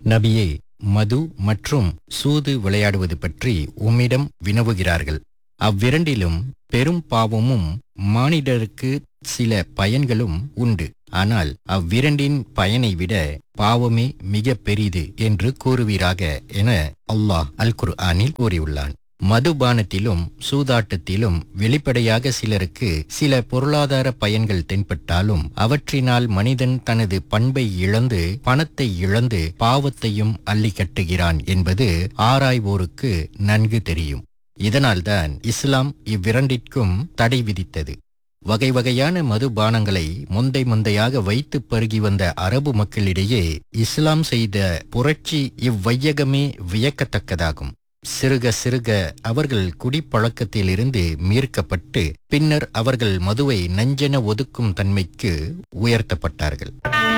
நபியே மது மற்றும் சூது விளையாடுவது பற்றி உம்மிடம் வினவுகிறார்கள் அவ்விரண்டிலும் பெரும் பாவமும் மானிடருக்கு சில பயன்களும் உண்டு ஆனால் அவ்விரண்டின் பயனை விட பாவமே மிக பெரிது என்று கூறுவீராக என அல்லாஹ் அல் குர்ஆனில் கூறியுள்ளான் மதுபானத்திலும் சூதாட்டத்திலும் வெளிப்படையாக சிலருக்கு சில பொருளாதார பயன்கள் தென்பட்டாலும் அவற்றினால் மனிதன் தனது பண்பை இழந்து பணத்தை இழந்து பாவத்தையும் அள்ளி கட்டுகிறான் என்பது ஆராய்வோருக்கு நன்கு தெரியும் இதனால்தான் இஸ்லாம் இவ்விரண்டிற்கும் தடை விதித்தது வகை வகையான மதுபானங்களை முந்தை முந்தையாக வைத்து பருகி வந்த அரபு மக்களிடையே இஸ்லாம் செய்த புரட்சி இவ்வையகமே வியக்கத்தக்கதாகும் சிறுக சிறுக அவர்கள் குடிப்பழக்கத்திலிருந்து மீட்கப்பட்டு பின்னர் அவர்கள் மதுவை நஞ்சென ஒதுக்கும் தன்மைக்கு உயர்த்தப்பட்டார்கள்